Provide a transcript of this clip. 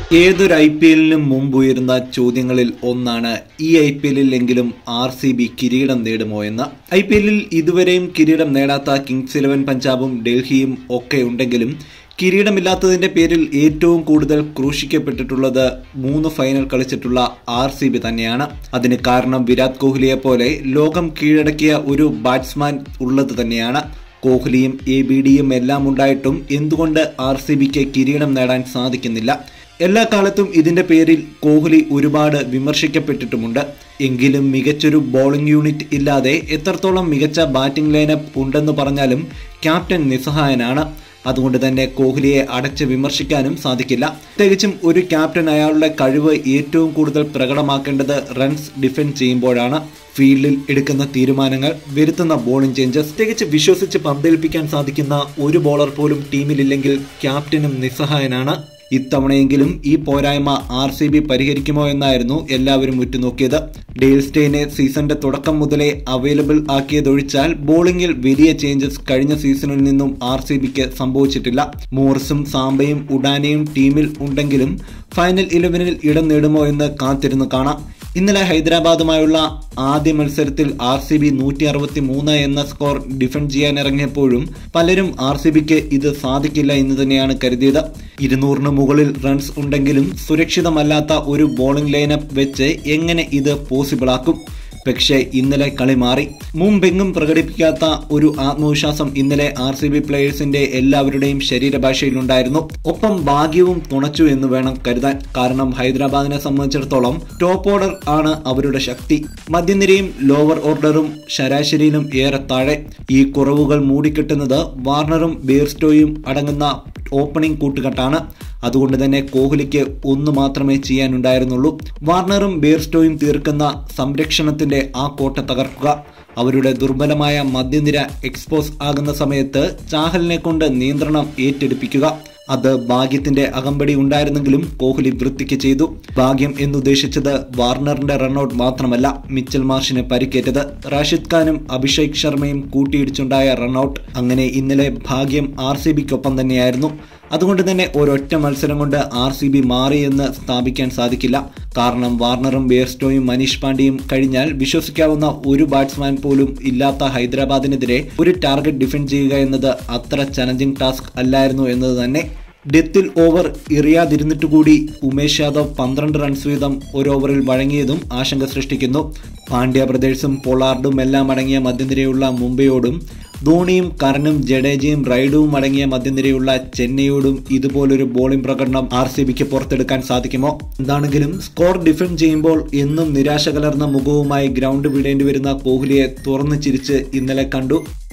ഏതൊരു I P എല്ലിനും മുമ്പ് ഉയരുന്ന ചോദ്യങ്ങളിൽ ഒന്നാണ് ഈ ഐ പി എല്ലിലെങ്കിലും ആർ സി ബി കിരീടം നേടുമോ എന്ന് ഐ പി എല്ലിൽ ഇതുവരെയും കിരീടം നേടാത്ത കിങ്സ് ഇലവൻ പഞ്ചാബും ഡൽഹിയും ഒക്കെ ഉണ്ടെങ്കിലും കിരീടമില്ലാത്തതിന്റെ പേരിൽ ഏറ്റവും കൂടുതൽ ക്രൂശിക്കപ്പെട്ടിട്ടുള്ളത് മൂന്ന് ഫൈനൽ കളിച്ചിട്ടുള്ള ആർ സി ബി തന്നെയാണ് അതിന് കാരണം വിരാട് കോഹ്ലിയെ പോലെ ലോകം കീഴടക്കിയ ഒരു ബാറ്റ്സ്മാൻ ഉള്ളത് തന്നെയാണ് കോഹ്ലിയും എ ബി ഡിയും എല്ലാം ഉണ്ടായിട്ടും എന്തുകൊണ്ട് ആർ സി ബിക്ക് കിരീടം നേടാൻ സാധിക്കുന്നില്ല എല്ലാ കാലത്തും ഇതിന്റെ പേരിൽ കോഹ്ലി ഒരുപാട് വിമർശിക്കപ്പെട്ടിട്ടുമുണ്ട് എങ്കിലും മികച്ചൊരു ബോളിംഗ് യൂണിറ്റ് ഇല്ലാതെ എത്രത്തോളം മികച്ച ബാറ്റിംഗ് ലൈനപ്പ് ഉണ്ടെന്ന് പറഞ്ഞാലും ക്യാപ്റ്റൻ നിസ്സഹായനാണ് അതുകൊണ്ട് തന്നെ കോഹ്ലിയെ അടച്ച് വിമർശിക്കാനും സാധിക്കില്ല പ്രത്യേകിച്ചും ഒരു ക്യാപ്റ്റൻ അയാളുടെ കഴിവ് ഏറ്റവും കൂടുതൽ പ്രകടമാക്കേണ്ടത് റൺസ് ഡിഫെൻഡ് ചെയ്യുമ്പോഴാണ് ഫീൽഡിൽ എടുക്കുന്ന തീരുമാനങ്ങൾ വരുത്തുന്ന ബോളിംഗ് ചേഞ്ചസ് പ്രത്യേകിച്ച് വിശ്വസിച്ച് പന്തേൽപ്പിക്കാൻ സാധിക്കുന്ന ഒരു ബോളർ പോലും ടീമിലില്ലെങ്കിൽ ക്യാപ്റ്റനും നിസ്സഹായനാണ് ഇത്തവണയെങ്കിലും ഈ പോരായ്മ ആർ സി ബി പരിഹരിക്കുമോ എന്നായിരുന്നു എല്ലാവരും ഉറ്റുനോക്കിയത് ഡെയിൽ സ്റ്റെയിനെ സീസണിന്റെ തുടക്കം മുതലേ അവൈലബിൾ ആക്കിയതൊഴിച്ചാൽ ബോളിംഗിൽ വലിയ ചേഞ്ചസ് കഴിഞ്ഞ സീസണിൽ നിന്നും ആർ സി ബിക്ക് സംഭവിച്ചിട്ടില്ല മോറിസും സാംബയും ഉഡാനയും ടീമിൽ ഉണ്ടെങ്കിലും ഫൈനൽ ഇലവനിൽ ഇടം നേടുമോ എന്ന് കാത്തിരുന്ന് കാണാം ഇന്നലെ ഹൈദരാബാദുമായുള്ള ആദ്യ മത്സരത്തിൽ ആർ സി ബി നൂറ്റി അറുപത്തി മൂന്ന് എന്ന സ്കോർ ഡിഫെൻഡ് ചെയ്യാൻ ഇറങ്ങിയപ്പോഴും പലരും ആർ സി ബിക്ക് ഇത് സാധിക്കില്ല എന്ന് തന്നെയാണ് കരുതിയത് ഇരുന്നൂറിന് മുകളിൽ റൺസ് ഉണ്ടെങ്കിലും സുരക്ഷിതമല്ലാത്ത ഒരു ബോളിംഗ് ലൈനപ്പ് വെച്ച് എങ്ങനെ ഇത് പോസിബിൾ ആക്കും പക്ഷേ ഇന്നലെ കളി മാറി മുമ്പെങ്ങും പ്രകടിപ്പിക്കാത്ത ഒരു ആത്മവിശ്വാസം ഇന്നലെ ആർ സി ബി പ്ലേയേഴ്സിന്റെ എല്ലാവരുടെയും ശരീരഭാഷയിലുണ്ടായിരുന്നു ഒപ്പം ഭാഗ്യവും തുണച്ചു എന്ന് വേണം കരുതാൻ കാരണം ഹൈദരാബാദിനെ സംബന്ധിച്ചിടത്തോളം ടോപ്പ് ഓർഡർ ആണ് അവരുടെ ശക്തി മധ്യനിരയും ലോവർ ഓർഡറും ശരാശരിയിലും ഏറെ താഴെ ഈ കുറവുകൾ മൂടിക്കെട്ടുന്നത് വാർണറും ബേർസ്റ്റോയും അടങ്ങുന്ന ഓപ്പണിംഗ് കൂട്ടുകെട്ടാണ് അതുകൊണ്ട് തന്നെ കോഹ്ലിക്ക് ഒന്ന് മാത്രമേ ചെയ്യാനുണ്ടായിരുന്നുള്ളൂ വാർണറും ബേർസ്റ്റോയും തീർക്കുന്ന സംരക്ഷണത്തിന്റെ ആ കോട്ട തകർക്കുക അവരുടെ ദുർബലമായ മധ്യനിര എക്സ്പോസ് ആകുന്ന സമയത്ത് ചാഹലിനെ കൊണ്ട് നിയന്ത്രണം ഏറ്റെടുപ്പിക്കുക അത് ഭാഗ്യത്തിന്റെ അകമ്പടി ഉണ്ടായിരുന്നെങ്കിലും കോഹ്ലി വൃത്തിക്ക് ചെയ്തു ഭാഗ്യം എന്നുദ്ദേശിച്ചത് വാർണറിന്റെ റൺഔട്ട് മാത്രമല്ല മിച്ചൽ മാർഷിന് പരിക്കേറ്റത് റാഷിദ് ഖാനും അഭിഷേക് ശർമ്മയും കൂട്ടിയിടിച്ചുണ്ടായ റൺഔട്ട് അങ്ങനെ ഇന്നലെ ഭാഗ്യം ആർ സി ബിക്കൊപ്പം തന്നെയായിരുന്നു അതുകൊണ്ട് തന്നെ ഒരൊറ്റ മത്സരം കൊണ്ട് ആർ സി ബി മാറിയെന്ന് സ്ഥാപിക്കാൻ സാധിക്കില്ല കാരണം വാർണറും ബേർസ്റ്റോയും മനീഷ് പാണ്ഡെയും കഴിഞ്ഞാൽ വിശ്വസിക്കാവുന്ന ഒരു ബാറ്റ്സ്മാൻ പോലും ഇല്ലാത്ത ഹൈദരാബാദിനെതിരെ ഒരു ടാർഗറ്റ് ഡിഫെൻഡ് ചെയ്യുക എന്നത് അത്ര ചലഞ്ചിങ് ടാസ്ക് അല്ലായിരുന്നു എന്നത് തന്നെ ഡെത്തിൽ ഓവർ എറിയാതിരുന്നിട്ട് കൂടി ഉമേഷ് യാദവ് പന്ത്രണ്ട് റൺസ് വീതം ഒരു ഓവറിൽ വഴങ്ങിയതും ആശങ്ക സൃഷ്ടിക്കുന്നു പാണ്ഡ്യ ബ്രദേഴ്സും പൊളാർഡും എല്ലാം അടങ്ങിയ മധ്യനിരയുള്ള മുംബൈയോടും ധോണിയും കരനും ജഡേജയും റൈഡുവും അടങ്ങിയ മധ്യനിരയുള്ള ചെന്നൈയോടും ഇതുപോലൊരു ബോളിംഗ് പ്രകടനം ആർ സി ബിക്ക് പുറത്തെടുക്കാൻ സാധിക്കുമോ എന്താണെങ്കിലും സ്കോർ ഡിഫെൻഡ് ചെയ്യുമ്പോൾ എന്നും നിരാശ കലർന്ന മുഖവുമായി ഗ്രൗണ്ട് വിടേണ്ടി വരുന്ന കോഹ്ലിയെ തുറന്നു ചിരിച്ച് ഇന്നലെ കണ്ടു